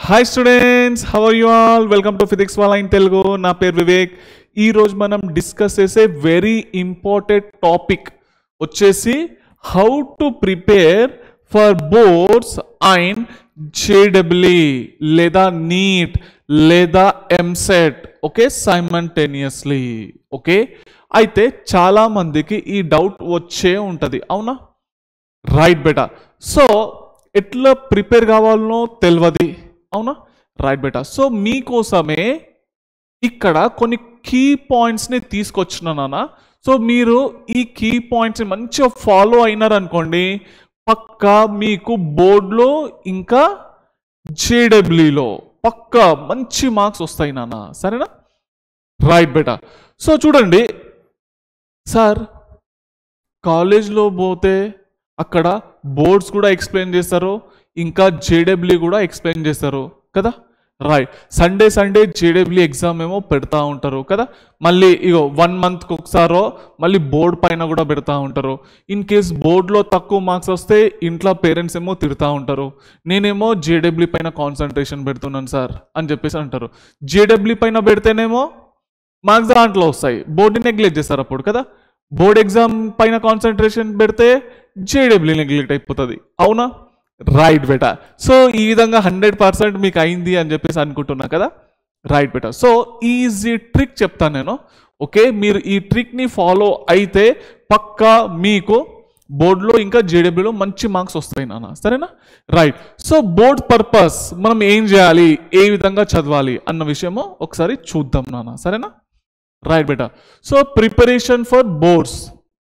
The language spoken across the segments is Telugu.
hi students how are you all welcome to physics Wallah in Telugu నా పేరు వివేక్ ఈ రోజు మనం డిస్కస్ చేసే వెరీ ఇంపార్టెంట్ టాపిక్ వచ్చేసి how to prepare for boards and జేడబ్ల్యూ లేదా నీట్ లేదా ఎంసెట్ ఓకే సైమల్టేనియస్లీ ఓకే అయితే చాలా మందికి ఈ డౌట్ వచ్చే ఉంటుంది అవునా రైట్ బేటా సో ఎట్లా ప్రిపేర్ కావాలనో తెలియదు అవునా రైట్ బేటా సో మీకోసమే ఇక్కడ కొన్ని కీ పాయింట్స్ని తీసుకొచ్చిన నాన్న సో మీరు ఈ కీ పాయింట్స్ని మంచిగా ఫాలో అయినారనుకోండి పక్కా మీకు బోర్డులో ఇంకా జేడబ్ల్యూలో పక్కా మంచి మార్క్స్ వస్తాయి నాన్న సరేనా రైట్ బేటా సో చూడండి సార్ కాలేజ్లో పోతే అక్కడ బోర్డ్స్ కూడా ఎక్స్ప్లెయిన్ చేస్తారు ఇంకా జేడబ్ల్యూ కూడా ఎక్స్ప్లెయిన్ చేస్తారు కదా రైట్ సండే సండే జేడబ్ల్యూ ఎగ్జామ్ ఏమో పెడతా ఉంటారు కదా మళ్ళీ ఇగో వన్ మంత్కి ఒకసారో మళ్ళీ బోర్డ్ పైన కూడా పెడతా ఉంటారు ఇన్ కేస్ బోర్డులో తక్కువ మార్క్స్ వస్తే ఇంట్లో పేరెంట్స్ ఏమో తిడతా ఉంటారు నేనేమో జేడబ్ల్యూ పైన కాన్సన్ట్రేషన్ పెడుతున్నాను సార్ అని చెప్పేసి అంటారు జేడబ్ల్యూ పైన పెడితేనేమో మార్క్స్ దాంట్లో వస్తాయి బోర్డుని నెగ్లెక్ట్ చేస్తారు అప్పుడు కదా బోర్డ్ ఎగ్జామ్ పైన కాన్సన్ట్రేషన్ పెడితే జేడబ్ల్యూ నెగ్లెక్ట్ అయిపోతుంది అవునా రైట్ బేటా సో ఈ విధంగా హండ్రెడ్ పర్సెంట్ మీకు అయింది అని చెప్పేసి అనుకుంటున్నా కదా రైట్ బేటా సో ఈజీ ట్రిక్ చెప్తాను నేను ఓకే మీరు ఈ ట్రిక్ని ఫాలో అయితే పక్కా మీకు బోర్డులో ఇంకా జేడబ్ల్యూలో మంచి మార్క్స్ వస్తాయి నాన్న సరేనా రైట్ సో బోర్డ్ పర్పస్ మనం ఏం చేయాలి ఏ విధంగా చదవాలి అన్న విషయము ఒకసారి చూద్దాం నాన్న సరేనా రైట్ బేటా సో ప్రిపరేషన్ ఫర్ బోర్డ్స్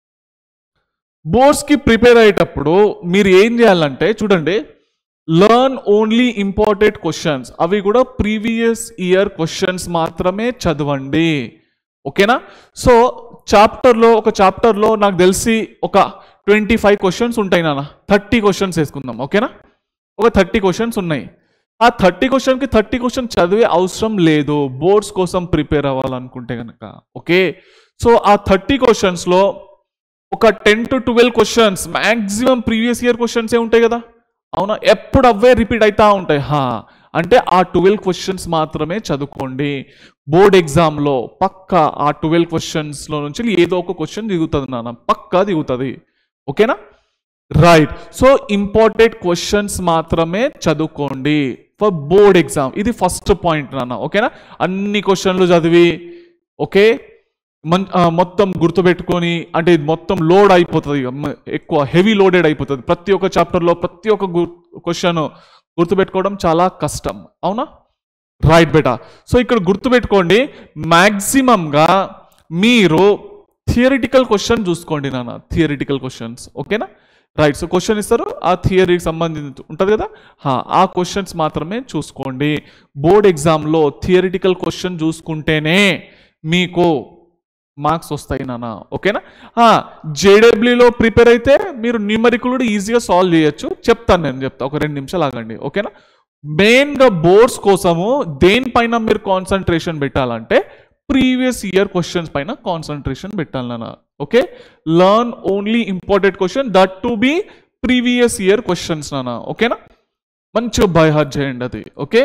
బోర్డ్స్కి ప్రిపేర్ అయ్యేటప్పుడు మీరు ఏం చేయాలంటే చూడండి లర్న్ ఓన్లీ ఇంపార్టెంట్ క్వశ్చన్స్ అవి కూడా ప్రీవియస్ ఇయర్ క్వశ్చన్స్ మాత్రమే చదవండి ఓకేనా సో చాప్టర్లో ఒక చాప్టర్లో నాకు తెలిసి ఒక ట్వంటీ ఫైవ్ క్వశ్చన్స్ ఉంటాయి నాన్న థర్టీ క్వశ్చన్స్ వేసుకుందాం ఓకేనా ఒక థర్టీ క్వశ్చన్స్ ఉన్నాయి ఆ థర్టీ క్వశ్చన్కి థర్టీ క్వశ్చన్ చదివే అవసరం లేదు బోర్డ్స్ కోసం ప్రిపేర్ అవ్వాలనుకుంటే కనుక ఓకే సో ఆ థర్టీ క్వశ్చన్స్లో ఒక ten to twelve questions maximum previous year క్వశ్చన్సే ఉంటాయి కదా అవునా ఎప్పుడు అవే రిపీట్ అవుతా ఉంటాయి హా అంటే ఆ ట్వెల్వ్ క్వశ్చన్స్ మాత్రమే చదువుకోండి బోర్డ్ ఎగ్జామ్లో పక్కా ఆ ట్వెల్వ్ క్వశ్చన్స్లో నుంచి ఏదో ఒక క్వశ్చన్ దిగుతుంది నాన్న పక్కా దిగుతుంది ఓకేనా రైట్ సో ఇంపార్టెంట్ క్వశ్చన్స్ మాత్రమే చదువుకోండి ఫర్ బోర్డ్ ఎగ్జామ్ ఇది ఫస్ట్ పాయింట్ నాన్న ఓకేనా అన్ని క్వశ్చన్లు చదివి ఓకే మన్ ఆ, మొత్తం గుర్తుపెట్టుకొని అంటే ఇది మొత్తం లోడ్ అయిపోతుంది ఇక మ- ఎక్కువ హెవీ లోడెడ్ అయిపోతుంది ప్రతి ఒక్క చాప్టర్లో ప్రతి ఒక్క క్వశ్చన్ గుర్తుపెట్టుకోవడం చాలా కష్టం అవునా రైట్ బేటా సో ఇక్కడ గుర్తుపెట్టుకోండి మ్యాక్సిమంగా మీరు థియరిటికల్ క్వశ్చన్ చూసుకోండి నాన్న థియరిటికల్ క్వశ్చన్స్ ఓకేనా రైట్ సో క్వశ్చన్ ఇస్తారు ఆ థియరీకి సంబంధించి ఉంటుంది కదా హా, ఆ క్వశ్చన్స్ మాత్రమే చూసుకోండి బోర్డ్ ఎగ్జామ్లో థియరిటికల్ క్వశ్చన్ చూసుకుంటేనే మీకు మార్క్స్ వస్తాయి నాన్న ఓకేనా జేడబ్ల్యూలో ప్రిపేర్ అయితే మీరు న్యూమరికల్ కూడా ఈజీగా సాల్వ్ చేయొచ్చు చెప్తాను నేను చెప్తా ఒక రెండు నిమిషాలు ఆగండి ఓకేనా మెయిన్గా బోర్డ్స్ కోసము దేనిపైన మీరు కాన్సన్ట్రేషన్ పెట్టాలంటే ప్రీవియస్ ఇయర్ క్వశ్చన్స్ పైన కాన్సన్ట్రేషన్ పెట్టాలి నాన్న okay learn only important question that to be previous year questions నాన్న ఓకేనా మంచిగా బై హార్ట్ చేయండి అది ఓకే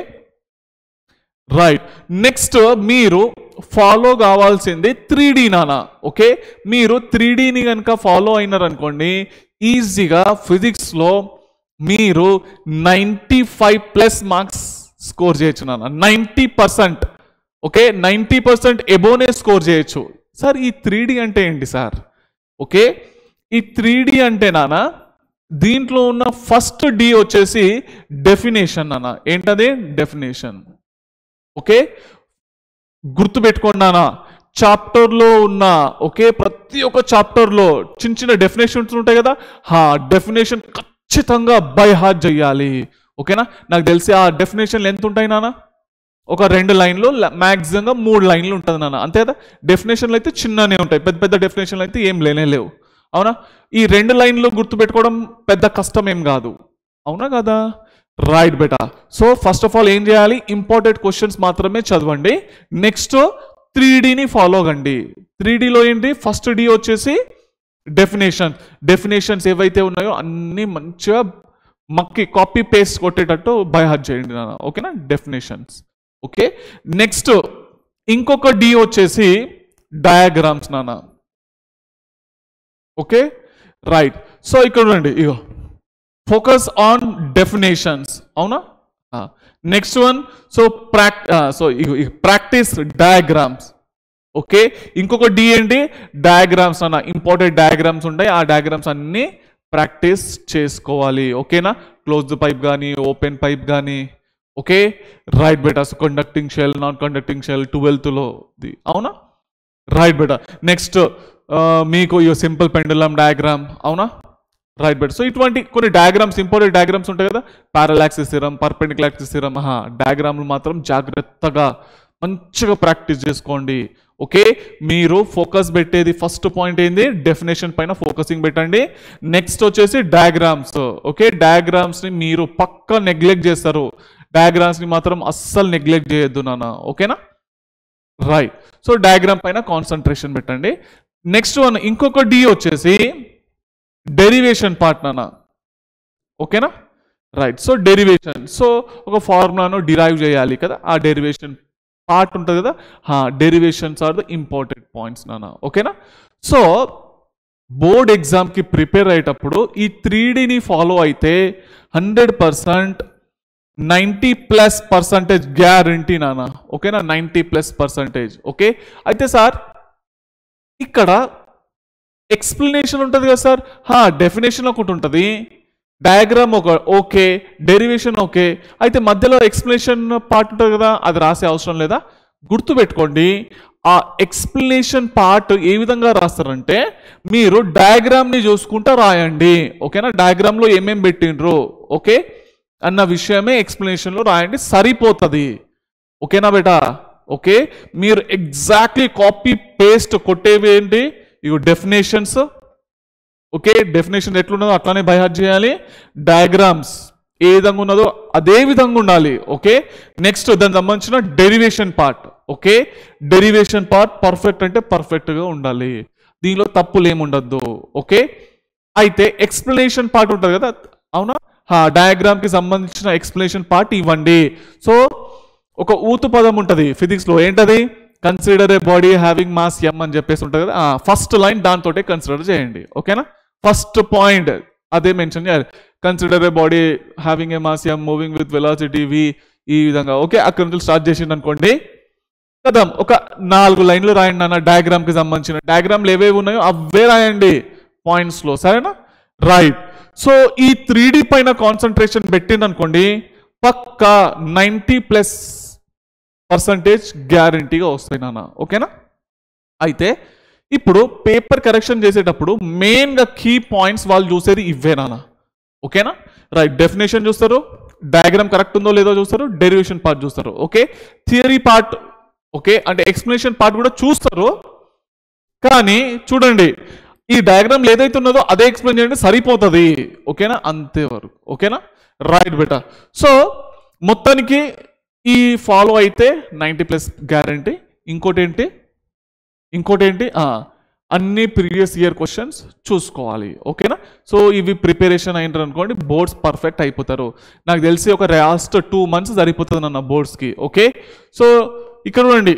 రైట్ నెక్స్ట్ మీరు ఫాలో కావాల్సింది త్రీ డీ నానా ఓకే మీరు త్రీ డీని కనుక ఫాలో అయినారనుకోండి ఈజీగా ఫిజిక్స్లో మీరు ninety five plus marks score చేయొచ్చు నాన్న ninety percent okay ninety percent above score చేయొచ్చు సార్ ఈ త్రీ అంటే ఏంటి సార్ ఓకే ఈ త్రీ అంటే నాన్న దీంట్లో ఉన్న ఫస్ట్ డి వచ్చేసి డెఫినేషన్ అన్న ఏంటది డెఫినేషన్ ఓకే గుర్తుపెట్టుకున్నానా చాప్టర్లో ఉన్న ఓకే ప్రతి ఒక్క చాప్టర్లో చిన్న చిన్న డెఫినేషన్స్ ఉంటాయి కదా ఆ డెఫినేషన్ ఖచ్చితంగా బై హార్ట్ చేయాలి ఓకేనా నాకు తెలిసి ఆ డెఫినేషన్లు ఎంత ఉంటాయి నాన్న ఒక రెండు లైన్లు మ్యాక్సిమంగా మూడు లైన్లు ఉంటుంది నాన్న అంతే కదా డెఫినేషన్లు అయితే చిన్ననే ఉంటాయి పెద్ద పెద్ద డెఫినేషన్లు అయితే ఏం లేనే లేవు అవునా ఈ రెండు లైన్లు గుర్తుపెట్టుకోవడం పెద్ద కష్టం ఏం కాదు అవునా కదా రైట్ బేటా సో ఫస్ట్ ఆఫ్ ఆల్ ఏం చేయాలి ఇంపార్టెంట్ క్వశ్చన్స్ మాత్రమే చదవండి నెక్స్ట్ త్రీ డీని ఫాలో కండి త్రీ డీలో ఏంటి ఫస్ట్ డి వచ్చేసి డెఫినేషన్ డెఫినేషన్స్ ఏవైతే ఉన్నాయో అన్నీ మంచిగా మక్కి కాపీ పేస్ట్ కొట్టేటట్టు బై హార్ట్ చేయండి నాన్న ఓకేనా డెఫినేషన్స్ ఓకే నెక్స్ట్ ఇంకొక డి వచ్చేసి డయాగ్రామ్స్ నాన్న ఓకే రైట్ సో ఇక్కడ చూడండి ఇగో ఫోకస్ ఆన్ డెఫినేషన్స్ అవునా next one so prac so practice diagrams okay ఇంకొక డి ఏంటి డయాగ్రామ్స్ అన్న ఇంపార్టెంట్ డయాగ్రామ్స్ ఉంటాయి ఆ డయాగ్రామ్స్ అన్ని ప్రాక్టీస్ చేసుకోవాలి ఓకేనా క్లోజ్డ్ పైప్ కానీ ఓపెన్ పైప్ కానీ ఓకే రైట్ బెటా so conducting shell non conducting shell ట్వెల్త్లో అవునా రైట్ బెటా నెక్స్ట్ మీకు ఈ సింపుల్ పెండులం డయాగ్రామ్ అవునా రైట్ బెట్ సో ఇటువంటి కొన్ని డయాగ్రామ్స్ ఇంపార్టెంట్ డయాగ్రామ్స్ ఉంటాయి కదా పారలాక్సిస్ స్థిరం పర్పెండిక్లాక్సిస్ స్థిరం డయాగ్రామ్లు మాత్రం జాగ్రత్తగా మంచిగా ప్రాక్టీస్ చేసుకోండి ఓకే మీరు ఫోకస్ పెట్టేది ఫస్ట్ పాయింట్ ఏంది డెఫినేషన్ పైన ఫోకసింగ్ పెట్టండి నెక్స్ట్ వచ్చేసి డయాగ్రామ్స్ ఓకే డయాగ్రామ్స్ ని మీరు పక్క నెగ్లెక్ట్ చేస్తారు డయాగ్రామ్స్ ని మాత్రం అస్సలు నెగ్లెక్ట్ చేయొద్దు నాన్న ఓకేనా రైట్ సో డయాగ్రామ్ పైన కాన్సన్ట్రేషన్ పెట్టండి నెక్స్ట్ వన్ ఇంకొక డి వచ్చేసి డెరివేషన్ పార్ట్ నాన్న ఓకేనా రైట్ సో డెరివేషన్ సో ఒక ఫార్ములాను డిరైవ్ చేయాలి కదా ఆ డెరివేషన్ పార్ట్ ఉంటుంది కదా derivations are the important points నాన్న ఓకేనా సో బోర్డ్ ఎగ్జామ్కి ప్రిపేర్ అయ్యేటప్పుడు ఈ త్రీ డిని ఫాలో అయితే hundred percent ninety plus percentage guarantee నాన్న ఓకేనా నైంటీ ప్లస్ పర్సంటేజ్ ఓకే అయితే సార్ ఇక్కడ ఎక్స్ప్లెనేషన్ ఉంటుంది కదా సార్ హా డెఫినేషన్ ఒకటి ఉంటుంది డయాగ్రామ్ ఒక ఓకే డెరివేషన్ ఓకే అయితే మధ్యలో ఎక్స్ప్లెనేషన్ పార్ట్ ఉంటుంది కదా అది రాసే అవసరం లేదా గుర్తుపెట్టుకోండి ఆ ఎక్స్ప్లెనేషన్ పార్ట్ ఏ విధంగా రాస్తారంటే మీరు డయాగ్రామ్ని చూసుకుంటా రాయండి ఓకేనా డయాగ్రామ్లో ఏమేం పెట్టిండ్రు ఓకే అన్న విషయమే ఎక్స్ప్లెనేషన్లో రాయండి సరిపోతుంది ఓకేనా బేటా ఓకే మీరు ఎగ్జాక్ట్లీ కాపీ పేస్ట్ కొట్టేవి ఏంటి ఇవి డెఫినేషన్స్ ఓకే డెఫినేషన్ ఎట్లున్నదో అట్లానే బైహార్ట్ చేయాలి డయాగ్రామ్స్ ఏ విధంగా ఉన్నదో అదే విధంగా ఉండాలి ఓకే నెక్స్ట్ దానికి సంబంధించిన derivation part okay derivation part perfect అంటే పర్ఫెక్ట్గా ఉండాలి దీనిలో తప్పులు ఏముండద్దు ఓకే అయితే ఎక్స్ప్లెనేషన్ పార్ట్ ఉంటుంది కదా అవునా డయాగ్రామ్ కి సంబంధించిన ఎక్స్ప్లెనేషన్ పార్ట్ ఇవ్వండి సో ఒక ఊతు పదం ఉంటుంది ఫిజిక్స్ లో ఏంటది consider a body having mass M అని చెప్పేసి ఉంటుంది కదా ఫస్ట్ లైన్ దాంతో కన్సిడర్ చేయండి ఓకేనా ఫస్ట్ పాయింట్ అదే మెన్షన్ చేయాలి consider a body having a mass M moving with velocity V ఈ విధంగా ఓకే అక్కడ నుంచి స్టార్ట్ చేసింది అనుకోండి కదా ఒక నాలుగు లైన్లు రాయండి అన్న డయాగ్రామ్ కి సంబంధించిన డయాగ్రామ్లు ఏవేవి ఉన్నాయో అవే రాయండి పాయింట్స్ లో సరేనా రైట్ సో ఈ త్రీ పైన కాన్సన్ట్రేషన్ పెట్టింది అనుకోండి పక్కా నైంటీ ప్లస్ పర్సంటేజ్ గ్యారంటీగా వస్తాయి నాన్న ఓకేనా అయితే ఇప్పుడు పేపర్ కరెక్షన్ చేసేటప్పుడు మెయిన్గా కీ పాయింట్స్ వాళ్ళు చూసేది ఇవే నాన్న ఓకేనా రైట్ డెఫినేషన్ చూస్తారు డయాగ్రామ్ కరెక్ట్ ఉందో లేదో చూస్తారు డెరివేషన్ పార్ట్ చూస్తారు ఓకే థియరీ పార్ట్ ఓకే అంటే ఎక్స్ప్లెనేషన్ పార్ట్ కూడా చూస్తారు కానీ చూడండి ఈ డయాగ్రామ్ ఏదైతే ఉన్నదో అదే ఎక్స్ప్లెయిన్ చేయండి సరిపోతుంది ఓకేనా అంతే వరకు ఓకేనా రైట్ బెటా సో మొత్తానికి ఈ ఫాలో అయితే నైంటీ ప్లస్ గ్యారంటీ ఇంకోటి ఏంటి ఇంకోటి ఏంటి ఆ, అన్ని ప్రీవియస్ ఇయర్ క్వశ్చన్స్ చూసుకోవాలి ఓకేనా సో ఇవి ప్రిపరేషన్ అయినారు అనుకోండి బోర్డ్స్ పర్ఫెక్ట్ అయిపోతారు నాకు తెలిసి ఒక లాస్ట్ టూ మంత్స్ సరిపోతుంది అన్న బోర్డ్స్కి ఓకే సో ఇక్కడ చూడండి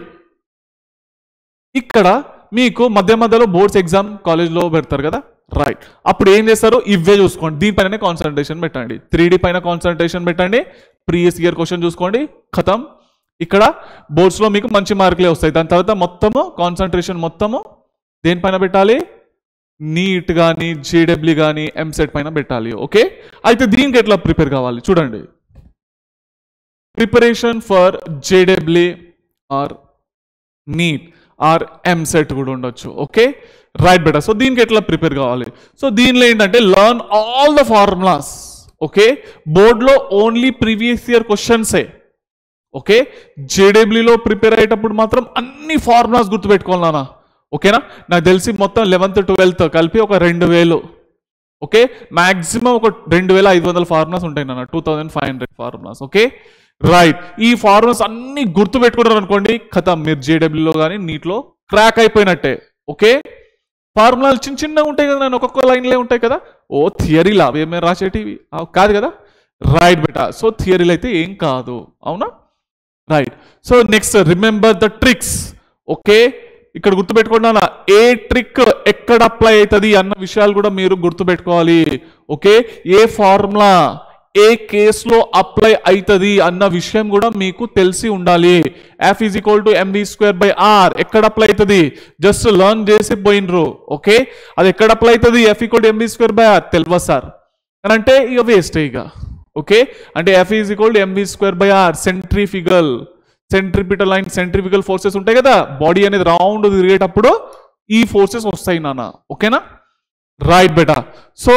ఇక్కడ మీకు మధ్య మధ్యలో బోర్డ్స్ ఎగ్జామ్ కాలేజ్లో పెడతారు కదా రైట్ అప్పుడు ఏం చేస్తారు ఇవే చూసుకోండి దీనిపైన కాన్సన్ట్రేషన్ పెట్టండి త్రీ పైన కాన్సన్ట్రేషన్ పెట్టండి ప్రీవియస్ ఇయర్ క్వశ్చన్ చూసుకోండి ఖతం ఇక్కడ బోర్డ్స్లో మీకు మంచి మార్కులే వస్తాయి దాని తర్వాత మొత్తము కాన్సన్ట్రేషన్ మొత్తము దేనిపైన పెట్టాలి నీట్ కానీ జేడబ్ల్యూ కానీ ఎంసెట్ పైన పెట్టాలి ఓకే అయితే దీనికి ఎట్లా ప్రిపేర్ కావాలి చూడండి ప్రిపరేషన్ ఫర్ జేడబ్ల్యూ ఆర్ నీట్ ఆర్ ఎంసెట్ కూడా ఉండొచ్చు ఓకే రైట్ బెటర్ సో దీనికి ఎట్లా ప్రిపేర్ కావాలి సో దీనిలో ఏంటంటే learn all the formulas okay బోర్డ్లో ఓన్లీ ప్రీవియస్ ఇయర్ క్వశ్చన్సే ఓకే జేడబ్ల్యూలో ప్రిపేర్ అయ్యేటప్పుడు మాత్రం అన్ని ఫార్ములాస్ గుర్తుపెట్టుకోవాలి నాన్న ఓకేనా నాకు తెలిసి మొత్తం లెవెన్త్ ట్వెల్త్ కలిపి ఒక రెండు వేలు ఓకే మాక్సిమం ఒక రెండు వేల ఐదు వందల ఫార్ములాస్ ఉంటాయి నాన్న two thousand five hundred formulas okay right ఈ ఫార్ములాస్ అన్ని గుర్తు పెట్టుకున్నారు అనుకోండి కథ మీరు జేడబ్ల్యూలో కానీ నీట్లో క్రాక్ అయిపోయినట్టే ఓకే ఫార్ములాలు చిన్న చిన్నగా ఉంటాయి కదా నేను ఒక్కొక్క లైన్లే ఉంటాయి కదా ఓ థియరీలా అవేమే రాసేటివి ఆ, కాదు కదా రైట్ బెటా సో థియరీలు అయితే ఏం కాదు అవునా right so next remember the tricks okay ఇక్కడ గుర్తుపెట్టుకున్నా ఏ ట్రిక్ ఎక్కడ అప్లై అవుతుంది అన్న విషయాలు కూడా మీరు గుర్తుపెట్టుకోవాలి ఓకే ఏ ఫార్ములా ఏ కేసులో అప్లై అవుతుంది అన్న విషయం కూడా మీకు తెలిసి ఉండాలి F is equal to m v square by r ఎక్కడ అప్లై అవుతుంది జస్ట్ లర్న్ చేసి పోయినరు ఓకే అది ఎక్కడ అప్లై అవుతుంది F equal to m v square by r తెలియదు సార్ అని అంటే ఇక వేస్ట్ ఇక ఓకే అంటే F is equal to m v square by r centrifugal centripetal and centrifugal forces ఉంటాయి కదా బాడీ అనేది రౌండ్ తిరిగేటప్పుడు ఈ ఫోర్సెస్ వస్తాయి నాన్న ఓకేనా రైట్ బెటా సో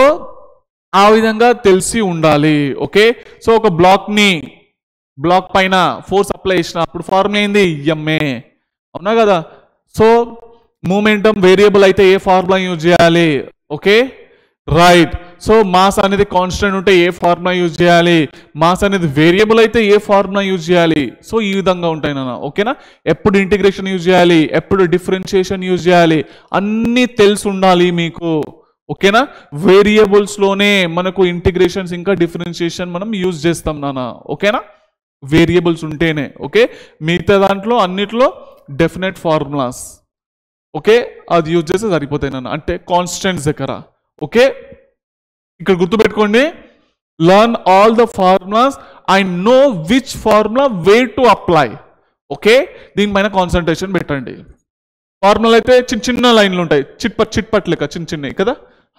ఆ విధంగా తెలిసి ఉండాలి ఓకే సో ఒక బ్లాక్ ని బ్లాక్ పైన ఫోర్స్ అప్లై చేసినప్పుడు ఫార్ములా ఏంది ఎంఏ అవునా కదా సో మూమెంటం వేరియబుల్ అయితే ఏ ఫార్ములా యూజ్ చేయాలి ఓకే రైట్ సో మాస్ అనేది కాన్స్టెంట్ ఉంటే ఏ ఫార్ములా యూజ్ చేయాలి మాస్ అనేది వేరియబుల్ అయితే ఏ ఫార్ములా యూజ్ చేయాలి సో ఈ విధంగా ఉంటాయి నాన్న ఓకేనా ఎప్పుడు ఇంటిగ్రేషన్ యూజ్ చేయాలి ఎప్పుడు డిఫరెన్షియేషన్ యూజ్ చేయాలి అన్నీ తెలిసి ఉండాలి మీకు ఓకేనా వేరియబుల్స్ లోనే మనకు ఇంటిగ్రేషన్స్ ఇంకా డిఫరెన్షియేషన్ మనం యూజ్ చేస్తాం నాన్న ఓకేనా వేరియబుల్స్ ఉంటేనే ఓకే మిగతా దాంట్లో అన్నిట్లో డెఫినెట్ ఫార్ములాస్ ఓకే అది యూజ్ చేస్తే సరిపోతాయి నాన్న అంటే కాన్స్టెంట్స్ దగ్గర ఓకే ఇక్కడ గుర్తుపెట్టుకోండి learn all the formulas I know which formula way to apply okay దీనిపైన కాన్సన్ట్రేషన్ పెట్టండి ఫార్ములా అయితే చిన్న చిన్న లైన్లు ఉంటాయి చిట్పట్ చిట్పట్ లెక్క చిన్న చిన్నవి కదా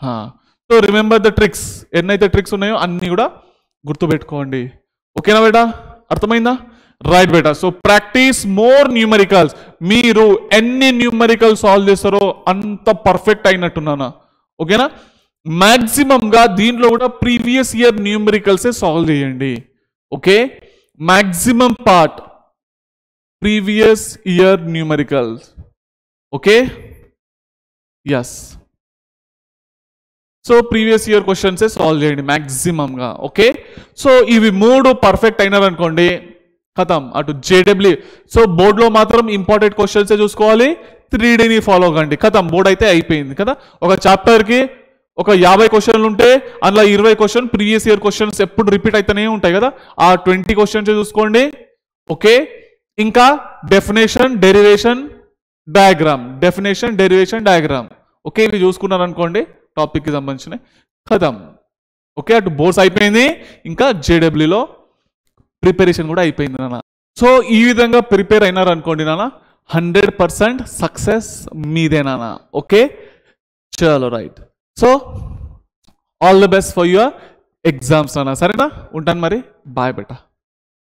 సో రిమెంబర్ ద ట్రిక్స్ ఎన్నైతే ట్రిక్స్ ఉన్నాయో అన్నీ కూడా గుర్తుపెట్టుకోండి ఓకేనా బేటా అర్థమైందా రైట్ బేటా సో ప్రాక్టీస్ మోర్ న్యూమరికల్స్ మీరు ఎన్ని న్యూమరికల్ సాల్వ్ చేస్తారో అంత పర్ఫెక్ట్ అయినట్టున్నానా ఓకేనా మాక్సిమం గా దీంట్లో కూడా ప్రీవియస్ ఇయర్ న్యూమరికల్సే సాల్వ్ చేయండి okay maximum part previous year numericals okay yes so previous year క్వశ్చన్సే సాల్వ్ చేయండి మ్యాక్సిమంగా ఓకే సో ఇవి మూడు పర్ఫెక్ట్ అయినారనుకోండి కథం అటు జేడబ్ల్యూ సో బోర్డులో మాత్రం ఇంపార్టెంట్ క్వశ్చన్సే చూసుకోవాలి త్రీ డీని ఫాలో కండి కథం బోర్డ్ అయితే అయిపోయింది కదా ఒక చాప్టర్కి ఒక యాభై క్వశ్చన్లు ఉంటే అందులో ఇరవై క్వశ్చన్ ప్రీవియస్ ఇయర్ క్వశ్చన్స్ ఎప్పుడు రిపీట్ అయితేనే ఉంటాయి కదా ఆ ట్వంటీ క్వశ్చన్స్ చూసుకోండి ఓకే ఇంకా definition derivation diagram definition derivation diagram okay ఇవి చూసుకున్నారు అనుకోండి టాపిక్కి సంబంధించిన కథం ఓకే అటు బోర్డ్స్ అయిపోయింది ఇంకా జేడబ్ల్యూలో ప్రిపరేషన్ కూడా అయిపోయింది నాన్న సో ఈ విధంగా ప్రిపేర్ అయినారు అనుకోండి నాన్న హండ్రెడ్ పర్సెంట్ సక్సెస్ మీదే నాన్న ఓకే చలో right so all the best for your exams నాన్న సరేనా ఉంటాను మరి బాయ్ బెటా